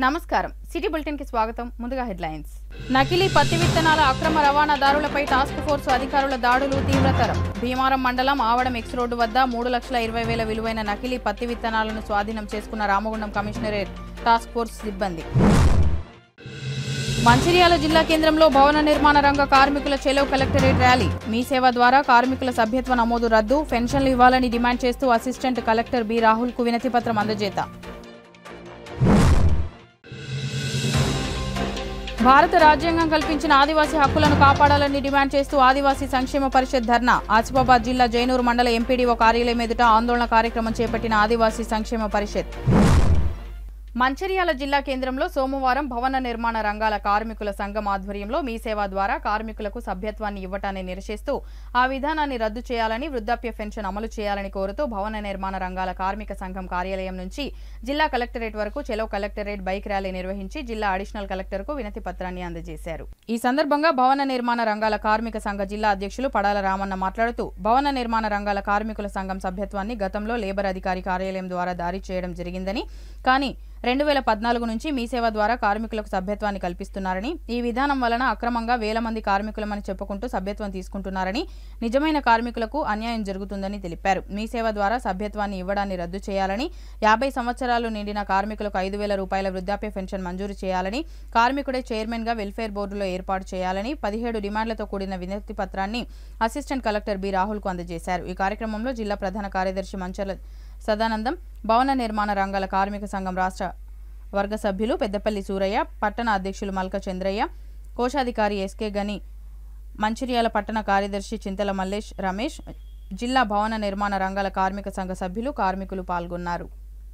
నమస్కారం city bulletin కి స్వాగతం ముందుగా హెడ్లైన్స్ నకిలీ పత్తి విత్తనాల అక్రమ రవాణాదారులపై టాస్క్ ఫోర్స్ అధికారుల దాడులు తీవ్రతరం భీమారం మండలం ఆవడం ఎక్స్ రోడ్డు వద్ద మూడు లక్షల ఇరవై వేల విలువైన నకిలీ పత్తి విత్తనాలను స్వాధీనం చేసుకున్న రామగుండం కమిషనరేట్ టాస్క్ ఫోర్స్ సిబ్బంది మంచిర్యాల జిల్లా కేంద్రంలో భవన నిర్మాణ రంగ కార్మికుల చెలో కలెక్టరేట్ ర్యాలీ మీ సేవ ద్వారా కార్మికుల సభ్యత్వ నమోదు రద్దు పెన్షన్లు ఇవ్వాలని డిమాండ్ చేస్తూ అసిస్టెంట్ కలెక్టర్ బి రాహుల్ కు వినతి పత్రం అందజేత భారత రాజ్యాంగం కల్పించిన ఆదివాసీ హక్కులను కాపాడాలని డిమాండ్ చేస్తూ ఆదివాసీ సంక్షేమ పరిషత్ ధర్నా ఆసిఫాబాద్ జిల్లా జైనూరు మండల ఎంపీడీఓ కార్యాలయం ఎదుట ఆందోళన కార్యక్రమం చేపట్టిన ఆదివాసీ సంక్షేమ పరిషత్ మంచిర్యాల జిల్లా కేంద్రంలో సోమవారం భవన నిర్మాణ రంగాల కార్మికుల సంఘం ఆధ్వర్యంలో మీ సేవ ద్వారా కార్మికులకు సభ్యత్వాన్ని ఇవ్వటాన్ని నిరసిస్తూ ఆ విధానాన్ని రద్దు చేయాలని వృద్ధాప్య పెన్షన్ అమలు చేయాలని కోరుతూ భవన నిర్మాణ రంగాల కార్మిక సంఘం కార్యాలయం నుంచి జిల్లా కలెక్టరేట్ వరకు చెలో కలెక్టరేట్ బైక్ ర్యాలీ నిర్వహించి జిల్లా అడిషనల్ కలెక్టర్కు వినతి పత్రాన్ని అందజేశారు ఈ సందర్భంగా భవన నిర్మాణ రంగాల కార్మిక సంఘ జిల్లా అధ్యక్షులు పడాల రామన్న మాట్లాడుతూ భవన నిర్మాణ రంగాల కార్మికుల సంఘం సభ్యత్వాన్ని గతంలో లేబర్ అధికారి కార్యాలయం ద్వారా దారి చేయడం జరిగిందని కానీ రెండు వేల పద్నాలుగు నుంచి మీ సేవ ద్వారా కార్మికులకు సభ్యత్వాన్ని కల్పిస్తున్నారని ఈ విధానం వలన అక్రమంగా వేల మంది కార్మికులమని చెప్పుకుంటూ సభ్యత్వం తీసుకుంటున్నారని నిజమైన కార్మికులకు అన్యాయం జరుగుతుందని తెలిపారు మీ సేవ ద్వారా సభ్యత్వాన్ని ఇవ్వడాన్ని రద్దు చేయాలని యాభై సంవత్సరాలు నిండిన కార్మికులకు ఐదు వేల రూపాయల వృద్ధాప్య పెన్షన్ మంజూరు చేయాలని కార్మికుడే చైర్మన్ గా వెల్ఫేర్ బోర్డులో ఏర్పాటు చేయాలని పదిహేడు డిమాండ్లతో కూడిన వినతి పత్రాన్ని అసిస్టెంట్ కలెక్టర్ బి రాహుల్ కు అందజేశారు ఈ కార్యక్రమంలో జిల్లా ప్రధాన కార్యదర్శి మంచల సదానందం భవన నిర్మాణ రంగాల కార్మిక సంఘం రాష్ట్ర వర్గ సభ్యులు పెద్దపల్లి సూరయ్య పట్టణ అధ్యక్షులు మల్క చంద్రయ్య కోశాధికారి ఎస్కే గని మంచిర్యాల పట్టణ కార్యదర్శి చింతల మల్లేష్ రమేష్ జిల్లా భవన నిర్మాణ రంగాల కార్మిక సంఘ సభ్యులు కార్మికులు పాల్గొన్నారు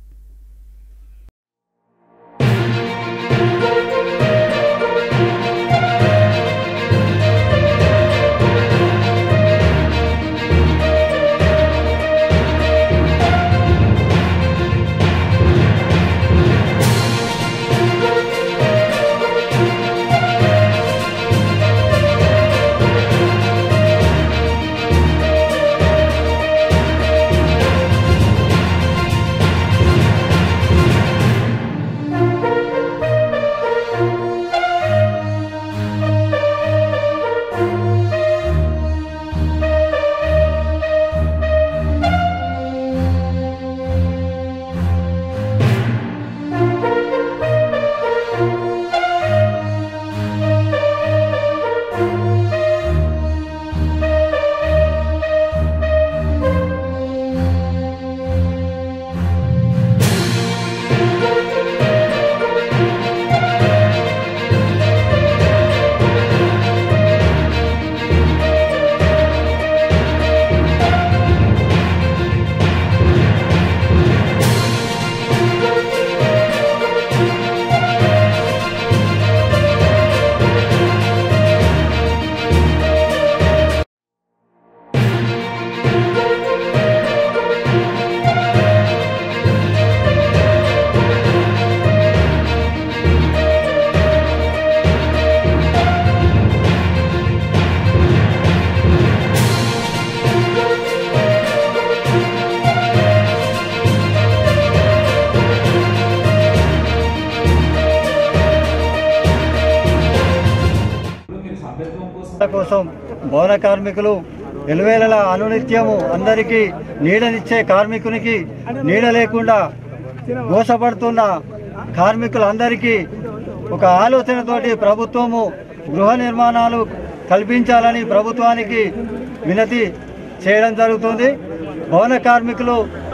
కోసం భవన కార్మికులు ఎలువేళల అనునిత్యము అందరికీ నీడనిచ్చే కార్మికునికి నీడ లేకుండా మోసపడుతున్న కార్మికులందరికీ ఒక ఆలోచనతోటి ప్రభుత్వము గృహ నిర్మాణాలు కల్పించాలని ప్రభుత్వానికి వినతి చేయడం జరుగుతుంది భవన కార్మికులు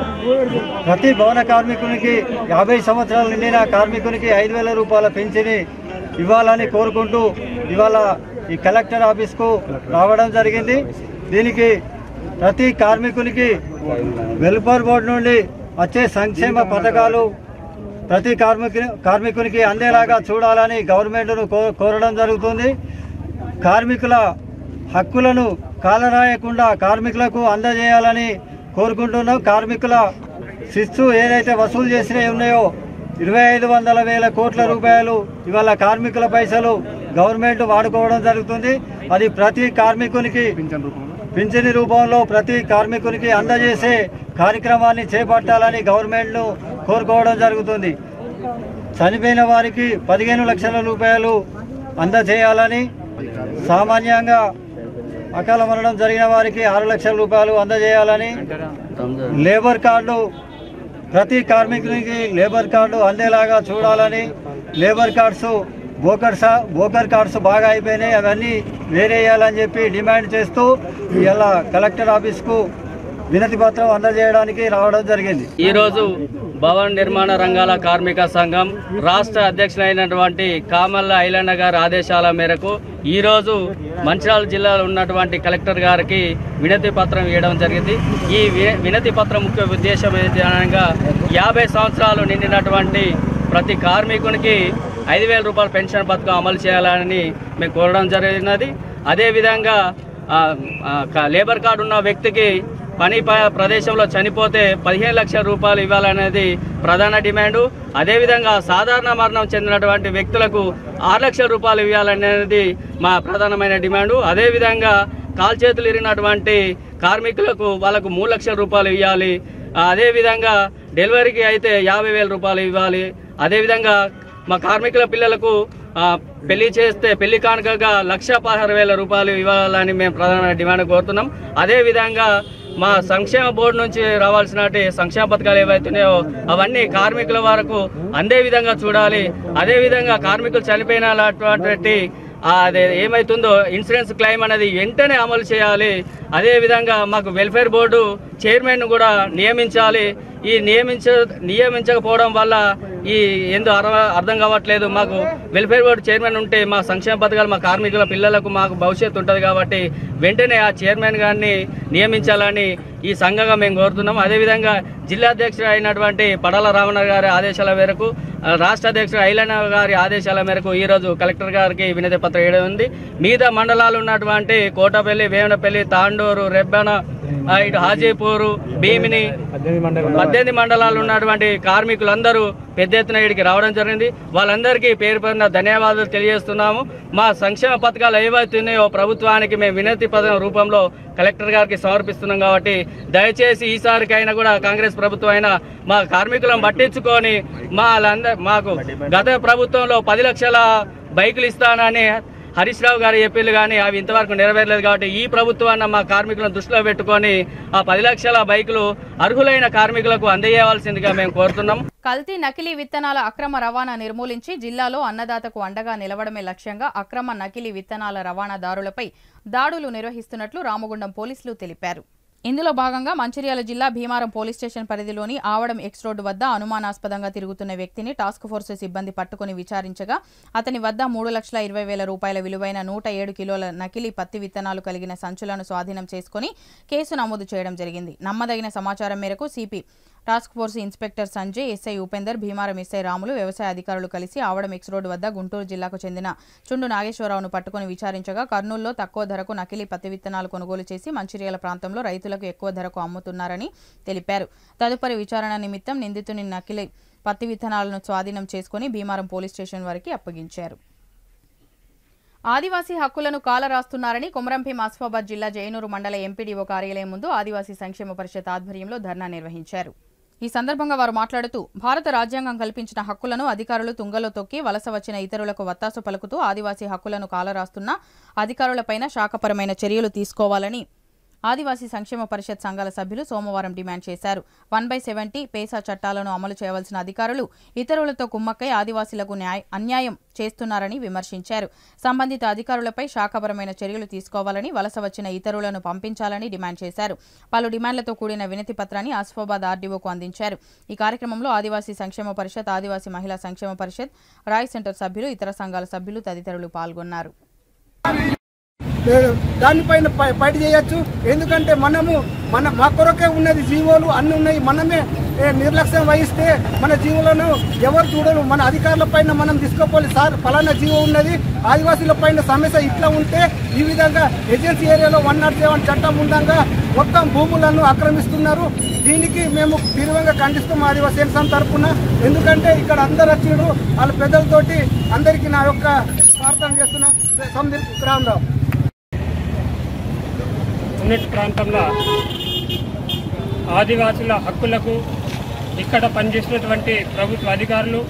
ప్రతి భవన కార్మికునికి యాభై సంవత్సరాలు నిండిన కార్మికునికి ఐదు వేల రూపాయల పెన్షన్ ఇవ్వాలని కోరుకుంటూ ఇవాళ ఈ కలెక్టర్ ఆఫీస్కు రావడం జరిగింది దీనికి ప్రతి కార్మికునికి వెల్ఫేర్ బోర్డు నుండి వచ్చే సంక్షేమ పథకాలు ప్రతి కార్మికు కార్మికునికి అందేలాగా చూడాలని గవర్నమెంట్ను కో- కోరడం జరుగుతుంది కార్మికుల హక్కులను కాలరాయకుండా కార్మికులకు అందజేయాలని కోరుకుంటున్నాం కార్మికుల శిస్తు ఏదైతే వసూలు చేసినవి ఉన్నాయో ఇరవై ఐదు వందల వేల కోట్ల రూపాయలు ఇవాళ కార్మికుల పైసలు గవర్నమెంట్ వాడుకోవడం జరుగుతుంది అది ప్రతి కార్మికునికి పింఛని రూపంలో ప్రతి కార్మికునికి అందజేసే కార్యక్రమాన్ని చేపట్టాలని గవర్నమెంట్ను కోరుకోవడం జరుగుతుంది చనిపోయిన వారికి పదిహేను లక్షల రూపాయలు అందజేయాలని సామాన్యంగా అకాల మరణం జరిగిన వారికి ఆరు లక్షల రూపాయలు అందజేయాలని లేబర్ కార్డు ప్రతి కార్మికునికి లేబర్ కార్డు అందేలాగా చూడాలని లేబర్ కార్డ్స్ బోకర్స్ బోకర్ కార్డ్స్ బాగా అయిపోయినాయి అవన్నీ వేరేయాలని చెప్పి డిమాండ్ చేస్తూ ఇలా కలెక్టర్ ఆఫీస్కు వినతి పత్రం అందజేయడానికి రావడం జరిగింది ఈరోజు భవన నిర్మాణ రంగాల కార్మిక సంఘం రాష్ట్ర అధ్యక్షులైనటువంటి కామల్ల ఐలన్న గారి ఆదేశాల మేరకు ఈరోజు మంచిర్యాల జిల్లాలో ఉన్నటువంటి కలెక్టర్ గారికి వినతి పత్రం ఇవ్వడం జరిగింది ఈ వి- వినతి పత్రం ముఖ్య ఉద్దేశం ఏంటి అనగా యాభై సంవత్సరాలు నిండినటువంటి ప్రతి కార్మికునికి ఐదు వేల రూపాయల పెన్షన్ పథకం అమలు చేయాలని మేము కోరడం జరిగినది అదేవిధంగా ఆ, ఆ, క- లేబర్ కార్డు ఉన్న వ్యక్తికి పని ప- ప్రదేశంలో చనిపోతే పదిహేను లక్షల రూపాయలు ఇవ్వాలనేది ప్రధాన డిమాండు అదేవిధంగా సాధారణ మరణం చెందినటువంటి వ్యక్తులకు ఆరు లక్షల రూపాయలు ఇవ్వాలనేది మా ప్రధానమైన డిమాండు అదేవిధంగా కాల్ చేతులు ఇరిగినటువంటి కార్మికులకు వాళ్ళకు మూడు లక్షల రూపాయలు ఇవ్వాలి ఆ, అదేవిధంగా డెలివరీకి అయితే యాభై వేల రూపాయలు ఇవ్వాలి అదేవిధంగా మా కార్మికుల పిల్లలకు ఆ, పెళ్లి చేస్తే పెళ్లి కానుకగా లక్ష పదహారు వేల రూపాయలు ఇవ్వాలని మేము ప్రధాన డిమాండ్ కోరుతున్నాం అదేవిధంగా మా సంక్షేమ బోర్డు నుంచి రావాల్సిన సంక్షేమ పథకాలు ఏవైతున్నాయో అవన్నీ కార్మికుల వరకు అందే విధంగా చూడాలి అదేవిధంగా కార్మికులు చనిపోయినటువంటి ఆ, అదే ఏమైతుందో ఇన్సూరెన్స్ క్లెయిమ్ అనేది వెంటనే అమలు చేయాలి అదేవిధంగా మాకు వెల్ఫేర్ బోర్డు చైర్మన్ కూడా నియమించాలి ఈ నియమించ నియమించకపోవడం వల్ల ఈ ఏందో అర- అర్థం కావట్లేదు మాకు వెల్ఫేర్ బోర్డు చైర్మన్ ఉంటే మా సంక్షేమ పథకాలు మా కార్మికుల పిల్లలకు మాకు భవిష్యత్తు ఉంటుంది కాబట్టి వెంటనే ఆ చైర్మన్ గారిని నియమించాలని ఈ సంఘంగా మేము కోరుతున్నాం అదేవిధంగా జిల్లా అధ్యక్షుడు అయినటువంటి పడాల రామణ గారి ఆదేశాల మేరకు ఆ, రాష్ట్ర అధ్యక్షుడు ఐలన్న గారి ఆదేశాల మేరకు ఈరోజు కలెక్టర్ గారికి వినతి పత్రం వేయడం ఉంది మిగతా మండలాలు ఉన్నటువంటి కోటపల్లి వేమనపల్లి తాండూరు రెబ్బెన ఆ, ఇటు హాజీపూరు భీమిని పద్దెనిమిది మండలాలు ఉన్నటువంటి కార్మికులందరూ పెద్ద ఎత్తున ఇక్కడికి రావడం జరిగింది వాళ్ళందరికీ పేరు పేరున ధన్యవాదాలు తెలియజేస్తున్నాము మా సంక్షేమ పథకాలు ఏవైతున్నాయో ప్రభుత్వానికి మేము వినతి పత్రం రూపంలో కలెక్టర్ గారికి సమర్పిస్తున్నాం కాబట్టి దయచేసి ఈసారికైనా కూడా కాంగ్రెస్ ప్రభుత్వం అయినా మా కార్మికులను పట్టించుకొని మా వాళ్ళందరూ మాకు గత ప్రభుత్వంలో పది లక్షల బైకులు ఇస్తానని హరీష్ రావు గారు చెప్పిళ్ళు కానీ అవి ఇంతవరకు నెరవేరలేదు కాబట్టి ఈ ప్రభుత్వాన్ని మా కార్మికులను దృష్టిలో పెట్టుకొని ఆ పది లక్షల బైకులు అర్హులైన కార్మికులకు అందజేయవలసిందిగా మేము కోరుతున్నాం కల్తీ నకిలీ విత్తనాల అక్రమ రవాణా నిర్మూలించి జిల్లాలో అన్నదాతకు అండగా నిలవడమే లక్ష్యంగా అక్రమ నకిలీ విత్తనాల రవాణాదారులపై దాడులు నిర్వహిస్తున్నట్లు రామగుండం పోలీసులు తెలిపారు ఇందులో భాగంగా మంచిర్యాల జిల్లా భీమారం పోలీస్ స్టేషన్ పరిధిలోని ఆవడం ఎక్స్ రోడ్డు వద్ద అనుమానాస్పదంగా తిరుగుతున్న వ్యక్తిని టాస్క్ ఫోర్స్ సిబ్బంది పట్టుకుని విచారించగా అతని వద్ద మూడు లక్షల ఇరవై వేల రూపాయల విలువైన నూట ఏడు కిలోల నకిలీ పత్తి విత్తనాలు కలిగిన సంచులను స్వాధీనం చేసుకుని కేసు నమోదు చేయడం జరిగింది నమ్మదగిన సమాచారం మేరకు CP task force inspector Sanjay SI Upender Bheemaram SI Ramulu వ్యవసాయ అధికారులు కలిసి ఆవడం ఎక్స్ రోడ్డు వద్ద గుంటూరు జిల్లాకు చెందిన చుండు నాగేశ్వరరావును పట్టుకుని విచారించగా కర్నూలులో తక్కువ ధరకు నకిలీ పత్తి విత్తనాలు కొనుగోలు చేసి మంచిర్యాల ప్రాంతంలో రైతులకు ఎక్కువ ధరకు అమ్ముతున్నారని తెలిపారు తదుపరి విచారణ నిమిత్తం నిందితుని నకిలీ పత్తి విత్తనాలను స్వాధీనం చేసుకుని భీమారం పోలీస్ స్టేషన్ వారికి అప్పగించారు ఆదివాసీ హక్కులను కాలరాస్తున్నారని కొమరంభీం ఆసిఫాబాద్ జిల్లా జయనూరు మండల ఎంపీడీఓ కార్యాలయం ముందు ఆదివాసీ సంక్షేమ పరిషత్ ఆధ్వర్యంలో ధర్నా నిర్వహించారు ఈ సందర్భంగా వారు మాట్లాడుతూ భారత రాజ్యాంగం కల్పించిన హక్కులను అధికారులు తుంగలో తొక్కి వలస వచ్చిన ఇతరులకు వత్తాసు పలుకుతూ ఆదివాసీ హక్కులను కాలరాస్తున్న అధికారులపైన శాఖపరమైన చర్యలు తీసుకోవాలని ఆదివాసీ సంక్షేమ పరిషత్ సంఘాల సభ్యులు సోమవారం డిమాండ్ చేశారు వన్ బై సెవెంటీ పేసా చట్టాలను అమలు చేయవలసిన అధికారులు ఇతరులతో కుమ్మక్కై ఆదివాసీలకు న్యాయ అన్యాయం చేస్తున్నారని విమర్శించారు సంబంధిత అధికారులపై శాఖపరమైన చర్యలు తీసుకోవాలని వలస వచ్చిన ఇతరులను పంపించాలని డిమాండ్ చేశారు పలు డిమాండ్లతో కూడిన వినతి పత్రాన్ని ఆసిఫాబాద్ ఆర్డీఓకు అందించారు ఈ కార్యక్రమంలో ఆదివాసీ సంక్షేమ పరిషత్ ఆదివాసీ మహిళా సంక్షేమ పరిషత్ రాయ్ సెంటర్ సభ్యులు ఇతర సంఘాల సభ్యులు తదితరులు పాల్గొన్నారు దానిపైన ఫై- ఫైట్ చేయొచ్చు ఎందుకంటే మనము మన మా కొరకే ఉన్నది జీవోలు అన్ని ఉన్నాయి మనమే ఏ, నిర్లక్ష్యం వహిస్తే మన జీవులను ఎవరు చూడరు మన అధికారుల పైన మనం తీసుకోపోలి సార్ ఫలానా జీవో ఉన్నది ఆదివాసీల పైన సమస్య ఇట్లా ఉంటే ఈ విధంగా ఏజెన్సీ ఏరియాలో వన్ నాట్ సెవెన్ చట్టం ఉండగా మొత్తం భూములను ఆక్రమిస్తున్నారు దీనికి మేము తీవ్రంగా ఖండిస్తాం ఆదివాసీ సంఘం తరఫున ఎందుకంటే ఇక్కడ అందరు వచ్చినారు వాళ్ళ పెద్దలతోటి అందరికీ నా యొక్క ప్రార్థన చేస్తున్నా సందీప్ రామరావు ఉన్నటి ప్రాంతంలో ఆదివాసుల హక్కులకు ఇక్కడ పనిచేసినటువంటి ప్రభుత్వ అధికారులు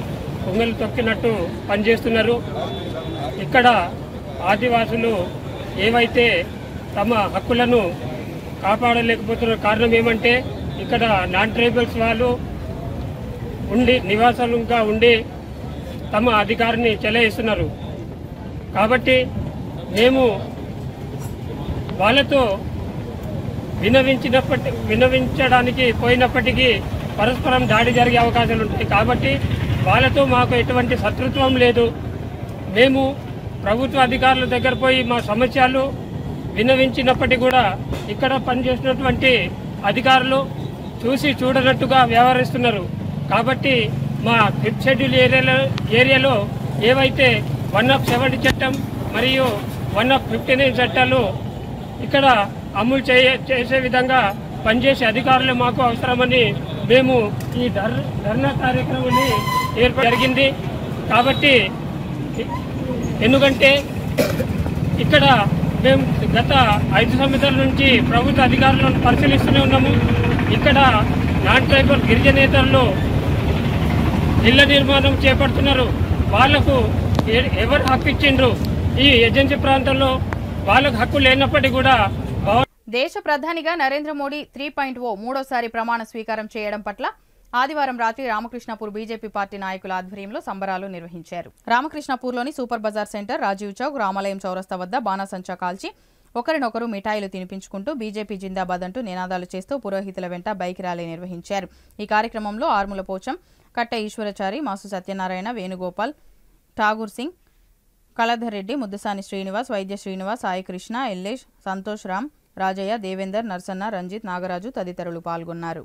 పొంగలు తొక్కినట్టు పనిచేస్తున్నారు ఇక్కడ ఆదివాసులు ఏవైతే తమ హక్కులను కాపాడలేకపోతున్న కారణం ఏమంటే ఇక్కడ నాన్ ట్రైబల్స్ వాళ్ళు ఉండి నివాసాలుగా ఉండి తమ అధికారాన్ని చెలాయిస్తున్నారు కాబట్టి మేము వాళ్ళతో వినవించినప్పటి వినవించడానికి పోయినప్పటికీ పరస్పరం దాడి జరిగే అవకాశాలు ఉంటాయి కాబట్టి వాళ్ళతో మాకు ఎటువంటి శత్రుత్వం లేదు మేము ప్రభుత్వ అధికారుల దగ్గర పోయి మా సమస్యలు వినవించినప్పటికీ కూడా ఇక్కడ పనిచేసినటువంటి అధికారులు చూసి చూడనట్టుగా వ్యవహరిస్తున్నారు కాబట్టి మా ఫిఫ్త్ షెడ్యూల్ ఏరియాలో ఏరియాలో ఏవైతే వన్ ఆఫ్ సెవెంటీ చట్టం మరియు వన్ ఆఫ్ ఫిఫ్టీ నైన్ చట్టాలు ఇక్కడ అమలు చేయ చేసే విధంగా పనిచేసే అధికారులు మాకు అవసరమని మేము ఈ ధర్ ధర్నా కార్యక్రమాన్ని ఏర్పాటు జరిగింది కాబట్టి ఎందుకంటే ఇక్కడ మేము గత ఐదు సంవత్సరాల నుంచి ప్రభుత్వ అధికారులను పరిశీలిస్తూనే ఉన్నాము ఇక్కడ నాన్ ట్రైబల్ గిరిజనేతల్లో ఇళ్ల నిర్మాణం చేపడుతున్నారు వాళ్లకు ఎ- ఎవరు హక్కు ఇచ్చిండ్రు ఈ ఏజెన్సీ ప్రాంతంలో వాళ్ళకు హక్కు లేనప్పటికీ కూడా భవన దేశ ప్రధానిగా Narendra Modi three point o మూడోసారి ప్రమాణ స్వీకారం చేయడం పట్ల ఆదివారం రాత్రి రామకృష్ణపూర్ బీజేపీ పార్టీ నాయకుల ఆధ్వర్యంలో సంబరాలు నిర్వహించారు రామకృష్ణపూర్లోని super bazaar centre Rajiv Chowk రామాలయం చౌరస్తా వద్ద బాణాసంచా కాల్చి ఒకరినొకరు మిఠాయిలు తినిపించుకుంటూ బీజేపీ జిందాబాద్ అంటూ నినాదాలు చేస్తూ పురోహితుల వెంట బైక్ ర్యాలీ నిర్వహించారు ఈ కార్యక్రమంలో ఆర్ముల పోచం కట్ట ఈశ్వరచారి మాసు సత్యనారాయణ వేణుగోపాల్ ఠాగూర్ సింగ్ కళాధర్ రెడ్డి ముద్దుసాని శ్రీనివాస్ వైద్య శ్రీనివాస్ సాయి కృష్ణ ఎల్లేష్ సంతోష్ రామ్ రాజయ్య దేవేందర్ నర్సన్న రంజిత్ నాగరాజు తదితరులు పాల్గొన్నారు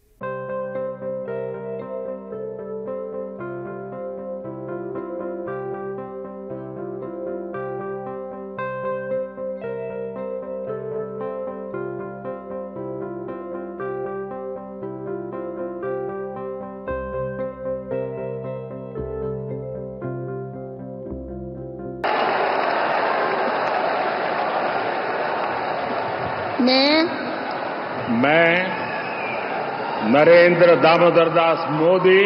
मैं मैं नरेंद्र दामोदर दास मोदी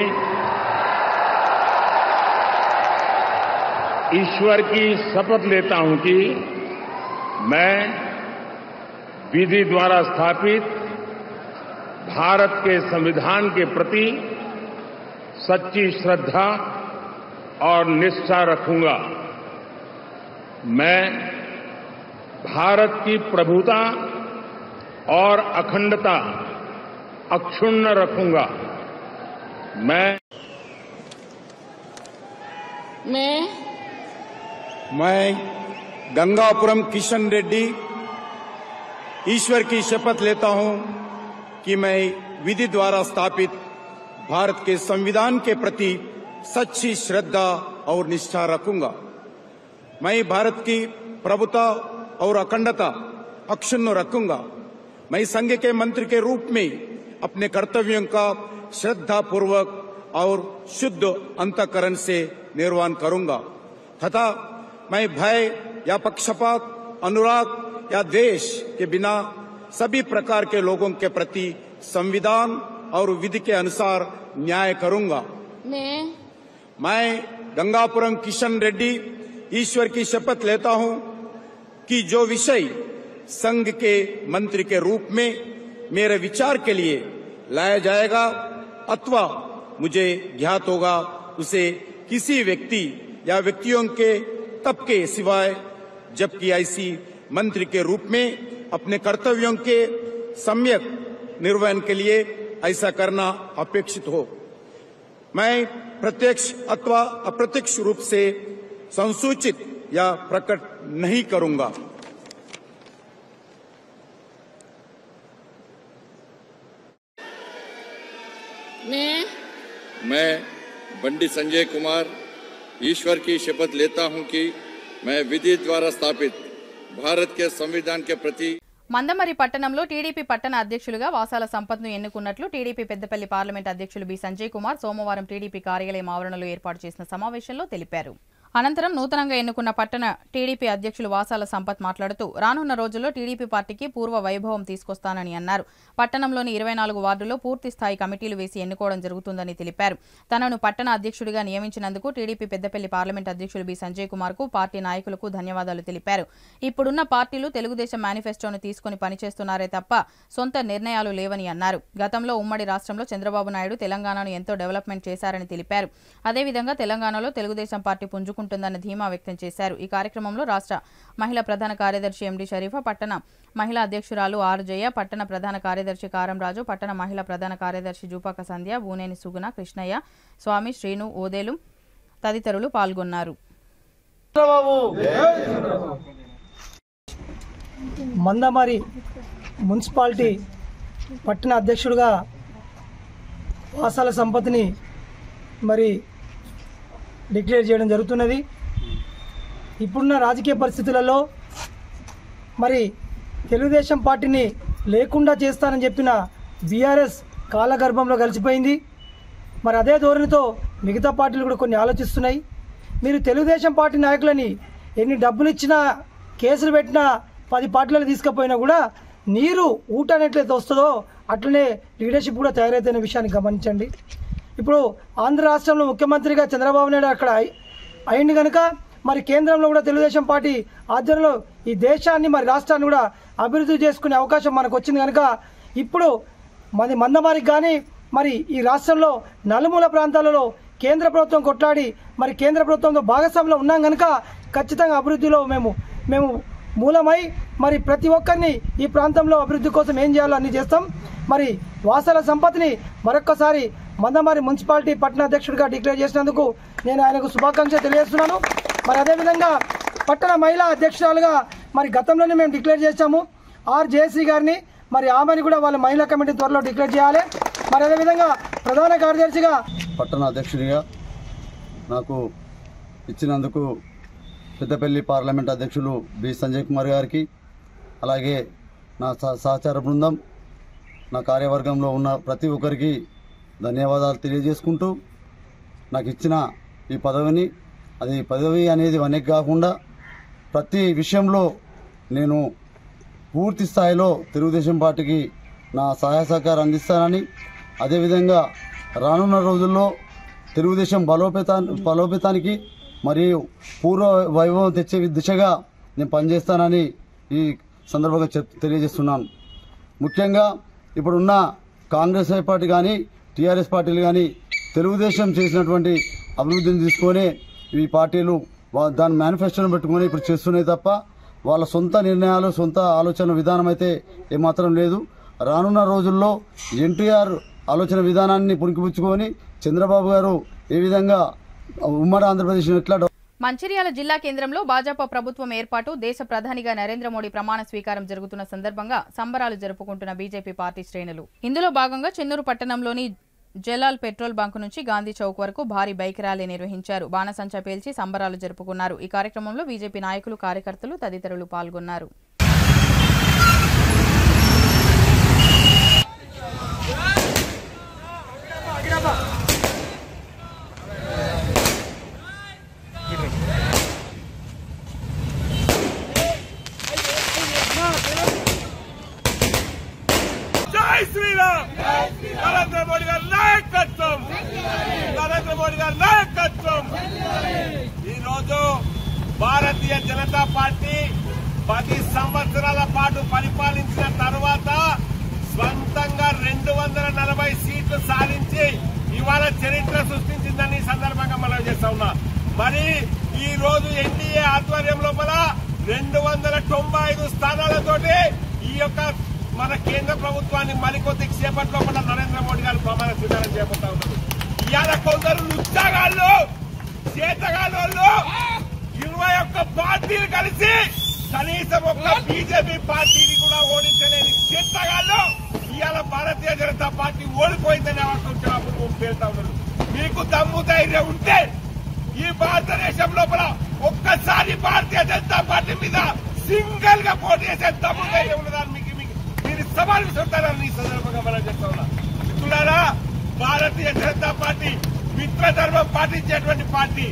ईश्वर की शपथ लेता हूं कि मैं विधि द्वारा स्थापित भारत के संविधान के प्रति सच्ची श्रद्धा और निष्ठा रखूंगा मैं भारत की प्रभुता और अखंडता अक्षुण्ण रखूंगा मैं मैं मैं गंगापुरम किशन रेड्डी ईश्वर की शपथ लेता हूं कि मैं विधि द्वारा स्थापित भारत के संविधान के प्रति सच्ची श्रद्धा और निष्ठा रखूंगा मैं भारत की प्रभुता और अखंडता अक्षुण्ण रखूंगा मैं संघ के मंत्री के रूप में अपने कर्तव्यों का श्रद्धा पूर्वक और शुद्ध अंतकरण से निर्वहन करूंगा तथा मैं भय या पक्षपात अनुराग या द्वेष के बिना सभी प्रकार के लोगों के प्रति संविधान और विधि के अनुसार न्याय करूंगा मैं मैं गंगापुरम किशन रेड्डी ईश्वर की शपथ लेता हूं कि जो विषय संघ के मंत्री के रूप में मेरे विचार के लिए लाया जाएगा अथवा मुझे ज्ञात होगा उसे किसी व्यक्ति या व्यक्तियों के तब के सिवाय जबकि ऐसी मंत्री के रूप में अपने कर्तव्यों के सम्यक निर्वहन के लिए ऐसा करना अपेक्षित हो मैं प्रत्यक्ष अथवा अप्रत्यक्ष रूप से संसूचित या प्रकट नहीं करूंगा मैं मैं बंडी संजय कुमार ईश्वर की शपथ लेता हूं कि मैं विधि द्वारा स्थापित भारत के संविधान के प्रति మందమరి పట్టణంలో టీడీపీ పట్టణ అధ్యక్షులుగా వాసాల సంపత్ను ఎన్నుకున్నట్లు టీడీపీ పెద్దపల్లి పార్లమెంట్ అధ్యక్షులు బి సంజయ్ కుమార్ సోమవారం టీడీపీ కార్యాలయం ఆవరణలో ఏర్పాటు చేసిన సమావేశంలో తెలిపారు అనంతరం నూతనంగా ఎన్నుకున్న పట్టణ టీడీపీ అధ్యక్షులు వాసాల సంపత్ మాట్లాడుతూ రానున్న రోజుల్లో టీడీపీ పార్టీకి పూర్వ వైభవం తీసుకొస్తానని అన్నారు పట్టణంలోని ఇరవై నాలుగు వార్డుల్లో పూర్తి స్థాయి కమిటీలు వేసి ఎన్నుకోవడం జరుగుతుందని తెలిపారు తనను పట్టణ అధ్యక్షుడిగా నియమించినందుకు టీడీపీ పెద్దపల్లి పార్లమెంట్ అధ్యక్షులు బి సంజయ్ కుమార్ కు పార్టీ నాయకులకు ధన్యవాదాలు తెలిపారు ఇప్పుడున్న పార్టీలు తెలుగుదేశం మేనిఫెస్టోను తీసుకుని పనిచేస్తున్నారే తప్ప సొంత నిర్ణయాలు లేవని అన్నారు గతంలో ఉమ్మడి రాష్ట్రంలో చంద్రబాబు నాయుడు తెలంగాణను ఎంతో డెవలప్మెంట్ చేశారని తెలిపారు అదేవిధంగా తెలంగాణలో తెలుగుదేశం పార్టీ పుంజుకుంటుందన్న ధీమా వ్యక్తం చేశారు ఈ కార్యక్రమంలో రాష్ట్ర మహిళా ప్రధాన కార్యదర్శి ఎండి షరీఫా పట్టణ మహిళా అధ్యక్షురాలు ఆర్ జయ పట్టణ ప్రధాన కార్యదర్శి కారం రాజు పట్టణ మహిళా ప్రధాన కార్యదర్శి జూపాక సంధ్య బూనేని సుగుణ కృష్ణయ్య స్వామి శ్రీను ఓదేలు తదితరులు పాల్గొన్నారు మందమారి మున్సిపాలిటీ పట్టణ అధ్యక్షుడిగా వాసాల సంపత్ని మరి డిక్లేర్ చేయడం జరుగుతున్నది ఇప్పుడున్న రాజకీయ పరిస్థితులలో మరి తెలుగుదేశం పార్టీని లేకుండా చేస్తానని చెప్పిన బీఆర్ఎస్ కాలగర్భంలో కలిసిపోయింది మరి అదే ధోరణితో మిగతా పార్టీలు కూడా కొన్ని ఆలోచిస్తున్నాయి మీరు తెలుగుదేశం పార్టీ నాయకులని ఎన్ని డబ్బులు ఇచ్చినా కేసులు పెట్టినా పది పార్టీలకు తీసుకుపోయినా కూడా నీరు ఊట ఎట్లయితే వస్తుందో అట్లనే లీడర్షిప్ కూడా తయారైతున్న విషయాన్ని గమనించండి ఇప్పుడు ఆంధ్ర రాష్ట్రంలో ముఖ్యమంత్రిగా చంద్రబాబు నాయుడు అక్కడ అయి- అయింది కనుక మరి కేంద్రంలో కూడా తెలుగుదేశం పార్టీ ఆధ్వర్యంలో ఈ దేశాన్ని మరి రాష్ట్రాన్ని కూడా అభివృద్ధి చేసుకునే అవకాశం మనకు వచ్చింది కనుక ఇప్పుడు మరి మందమారికి కానీ మరి ఈ రాష్ట్రంలో నలుమూల ప్రాంతాలలో కేంద్ర ప్రభుత్వం కొట్లాడి మరి కేంద్ర ప్రభుత్వంతో భాగస్వామ్యంలో ఉన్నాం కనుక ఖచ్చితంగా అభివృద్ధిలో మేము మేము మూలమై మరి ప్రతి ఒక్కరిని ఈ ప్రాంతంలో అభివృద్ధి కోసం ఏం చేయాలో అన్ని చేస్తాం మరి వాసాల సంపత్ని మరొక్కసారి మందమారి మున్సిపాలిటీ పట్టణ అధ్యక్షుడిగా డిక్లేర్ చేసినందుకు నేను ఆయనకు శుభాకాంక్షలు తెలియజేస్తున్నాను మరి అదేవిధంగా పట్టణ మహిళా అధ్యక్షురాలుగా మరి గతంలోనే మేము డిక్లేర్ చేశాము ఆర్ జేసీ గారిని మరి ఆమెని కూడా వాళ్ళ మహిళా కమిటీ త్వరలో డిక్లేర్ చేయాలి మరి అదేవిధంగా ప్రధాన కార్యదర్శిగా పట్టణ అధ్యక్షుడిగా నాకు ఇచ్చినందుకు పెద్దపల్లి పార్లమెంట్ అధ్యక్షులు బి సంజయ్ కుమార్ గారికి అలాగే నా సహ- సహచార బృందం నా కార్యవర్గంలో ఉన్న ప్రతి ఒక్కరికి ధన్యవాదాలు తెలియజేసుకుంటూ నాకు ఇచ్చిన ఈ పదవిని అది పదవి అనేది వనెక్ కాకుండా ప్రతి విషయంలో నేను పూర్తి స్థాయిలో తెలుగుదేశం పార్టీకి నా సహాయ సహకారం అందిస్తానని అదేవిధంగా రానున్న రోజుల్లో తెలుగుదేశం బలోపేతా బలోపేతానికి మరియు పూర్వ వైభవం తెచ్చే దిశగా నేను పనిచేస్తానని ఈ సందర్భంగా చెప్ తెలియజేస్తున్నాను ముఖ్యంగా ఇప్పుడున్న కాంగ్రెస్ పార్టీ కానీ టీఆర్ఎస్ పార్టీలు కానీ తెలుగుదేశం చేసినటువంటి అభివృద్ధిని తీసుకొని ఈ పార్టీలు వా- దాని మేనిఫెస్టోను పెట్టుకొని ఇప్పుడు చేస్తున్నాయి తప్ప వాళ్ళ సొంత నిర్ణయాలు సొంత ఆలోచన విధానం అయితే ఏమాత్రం లేదు రానున్న రోజుల్లో ఎన్టీఆర్ ఆలోచన విధానాన్ని పుణికిపుచ్చుకొని చంద్రబాబు గారు ఏ విధంగా ఉమ్మడి ఆంధ్రప్రదేశ్ ఎట్లా మంచిర్యాల జిల్లా కేంద్రంలో భాజపా ప్రభుత్వం ఏర్పాటు దేశ ప్రధానిగా నరేంద్ర మోడీ ప్రమాణ స్వీకారం జరుగుతున్న సందర్భంగా సంబరాలు జరుపుకుంటున్న బీజేపీ పార్టీ శ్రేణులు ఇందులో భాగంగా చెన్నూరు పట్టణంలోని జలాల్ పెట్రోల్ బంక్ నుంచి గాంధీ చౌక్ వరకు భారీ బైక్ ర్యాలీ నిర్వహించారు బాణసంచా పేల్చి సంబరాలు జరుపుకున్నారు ఈ కార్యక్రమంలో బీజేపీ నాయకులు కార్యకర్తలు తదితరులు పాల్గొన్నారు జై శ్రీరామ్ నరేంద్ర మోడీ గారి నాయకత్వం నరేంద్ర మోడీ గారి నాయకత్వం ఈ రోజు భారతీయ జనతా పార్టీ పది సంవత్సరాల పాటు పరిపాలించిన తర్వాత స్వంతంగా రెండు వందల నలభై సీట్లు సాధించి ఇవాళ చరిత్ర సృష్టించిందని ఈ సందర్భంగా మనం చేస్తా ఉన్నా మరి ఈ రోజు ఎన్డీఏ ఆధ్వర్యం లోపల రెండు వందల తొంభై ఐదు స్థానాలతోటి ఈ యొక్క మన కేంద్ర ప్రభుత్వాన్ని మరికొద్ది సేపట్లో కూడా నరేంద్ర మోడీ గారు ప్రమాణ స్వీకారం చేయబోతా ఉన్నారు ఇవాళ కొందరు ఉత్సాహాలు చేతగాళ్ళు ఇరవై ఒక్క పార్టీలు కలిసి కనీసం ఒక్క బీజేపీ పార్టీని కూడా ఓడించలేని చేతగాళ్ళు ఇవాళ భారతీయ జనతా పార్టీ ఓడిపోయిందని అప్పుడు పేరుతా ఉన్నారు మీకు దమ్ము ధైర్యం ఉంటే ఈ భారతదేశం లోపల ఒక్కసారి భారతీయ జనతా పార్టీ మీద సింగిల్ గా పోటీ చేసే దమ్ము ధైర్యం ఉన్నదాన్ని మీకు మీకు మీరు సవాల్ విసురుతారని ఈ సందర్భంగా మనం చెప్తా ఉన్నా మిత్రులారా భారతీయ జనతా పార్టీ మిత్రధర్మం పాటించేటువంటి పార్టీ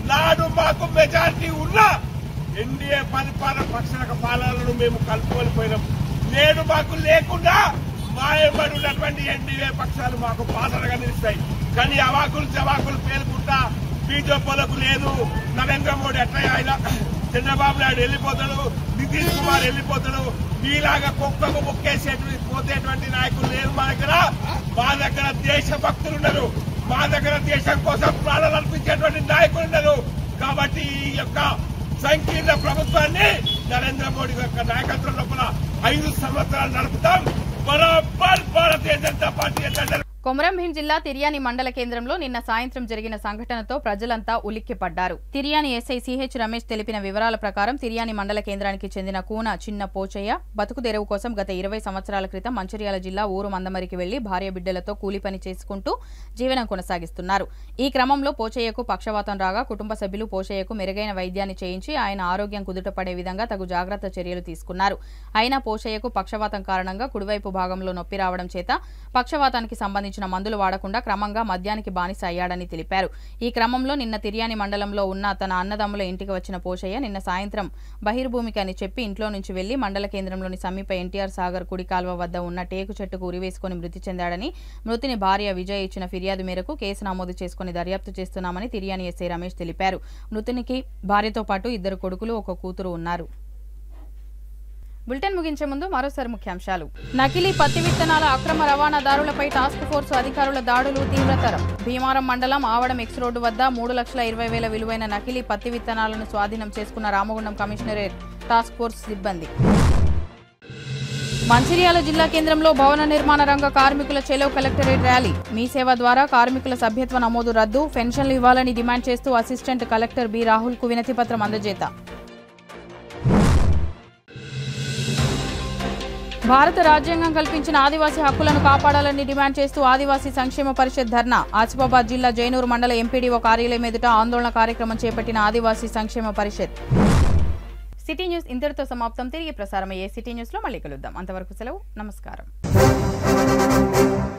నాడు మాకు మెజారిటీ ఉన్నా ఎన్డీఏ పరిపాలన పక్షాల పాలనను మేము కలుపుకొని పోయినాం నేడు మాకు లేకుండా మాయబడి ఉన్నటువంటి ఎన్డీఏ పక్షాలు మాకు పాలనగా నిలుస్తాయి కానీ అవాకులు జవాకులు పేలుకుంటా బీజేపీలకు లేదు నరేంద్ర మోడీ ఎట్లా ఆయన చంద్రబాబు నాయుడు వెళ్ళిపోతాడు నితీష్ కుమార్ వెళ్ళిపోతాడు మీలాగా కుక్కకు ముక్కేసేటువంటి పోతేటువంటి నాయకులు లేరు మా దగ్గర మా దగ్గర దేశభక్తులు ఉన్నారు మా దగ్గర దేశం కోసం ప్రాణాలు అర్పించేటువంటి నాయకులు ఉన్నారు కాబట్టి ఈ యొక్క సంకీర్ణ ప్రభుత్వాన్ని నరేంద్ర మోడీ యొక్క నాయకత్వం లోపల ఐదు సంవత్సరాలు నడుపుతాం బరాబర్ భారతీయ జనతా పార్టీ ఏంటంటే కొమరంభీం జిల్లా తిర్యాని మండల కేంద్రంలో నిన్న సాయంత్రం జరిగిన సంఘటనతో ప్రజలంతా ఉలిక్కిపడ్డారు తిర్యాని ఎస్ఐ సిహెచ్ రమేష్ తెలిపిన వివరాల ప్రకారం తిర్యాని మండల కేంద్రానికి చెందిన కూన చిన్న పోచయ్య బతుకు తెరువు కోసం గత ఇరవై సంవత్సరాల క్రితం మంచిర్యాల జిల్లా ఊరు మందమరికి వెళ్లి భార్య బిడ్డలతో కూలి పని చేసుకుంటూ జీవనం కొనసాగిస్తున్నారు ఈ క్రమంలో పోచయ్యకు పక్షవాతం రాగా కుటుంబ సభ్యులు పోచయ్యకు మెరుగైన వైద్యాన్ని చేయించి ఆయన ఆరోగ్యం కుదుటపడే విధంగా తగు జాగ్రత్త చర్యలు తీసుకున్నారు అయినా పోషయ్యకు పక్షవాతం కారణంగా కుడివైపు భాగంలో నొప్పి రావడం చేత పక్షవాతానికి సంబంధించిన మందులు వాడకుండా క్రమంగా మద్యానికి బానిస అయ్యాడని తెలిపారు ఈ క్రమంలో నిన్న తిర్యాని మండలంలో ఉన్న తన అన్నదమ్ముల ఇంటికి వచ్చిన పోషయ్య నిన్న సాయంత్రం బహిర్భూమికి అని చెప్పి ఇంట్లో నుంచి వెళ్లి మండల కేంద్రంలోని సమీప ఎన్టీఆర్ సాగర్ కుడి కాల్వ వద్ద ఉన్న టేకు చెట్టుకు ఉరివేసుకుని మృతి చెందాడని మృతిని భార్య విజయ్ ఇచ్చిన ఫిర్యాదు మేరకు కేసు నమోదు చేసుకుని దర్యాప్తు చేస్తున్నామని తిర్యాని ఎస్ఐ రమేష్ తెలిపారు మృతునికి భార్యతో పాటు ఇద్దరు కొడుకులు ఒక కూతురు ఉన్నారు బులెటిన్ ముగించే ముందు మరోసారి ముఖ్యాంశాలు నకిలీ పత్తి విత్తనాల అక్రమ రవాణాదారులపై టాస్క్ ఫోర్స్ అధికారుల దాడులు తీవ్రతరం భీమారం మండలం ఆవడం ఎక్స్ రోడ్డు వద్ద మూడు లక్షల ఇరవై వేల విలువైన నకిలీ పత్తి విత్తనాలను స్వాధీనం చేసుకున్న రామగుండం కమిషనరేట్ టాస్క్ ఫోర్స్ సిబ్బంది మంచిర్యాల జిల్లా కేంద్రంలో భవన నిర్మాణ రంగ కార్మికుల చెలో కలెక్టరేట్ ర్యాలీ మీ సేవ ద్వారా కార్మికుల సభ్యత్వ నమోదు రద్దు పెన్షన్లు ఇవ్వాలని డిమాండ్ చేస్తూ అసిస్టెంట్ కలెక్టర్ బి రాహుల్ కు వినతి పత్రం అందజేత భారత రాజ్యాంగం కల్పించిన ఆదివాసీ హక్కులను కాపాడాలని డిమాండ్ చేస్తూ ఆదివాసీ సంక్షేమ పరిషత్ ధర్నా ఆసిఫాబాద్ జిల్లా జైనూరు మండల ఎంపీడీఓ కార్యాలయం ఎదుట ఆందోళన కార్యక్రమం చేపట్టిన ఆదివాసీ సంక్షేమ పరిషత్ సిటీ న్యూస్ ఇంతటితో సమాప్తం తిరిగి ప్రసారమయ్యే సిటీ న్యూస్ లో మళ్ళీ కలుద్దాం అంతవరకు సెలవు నమస్కారం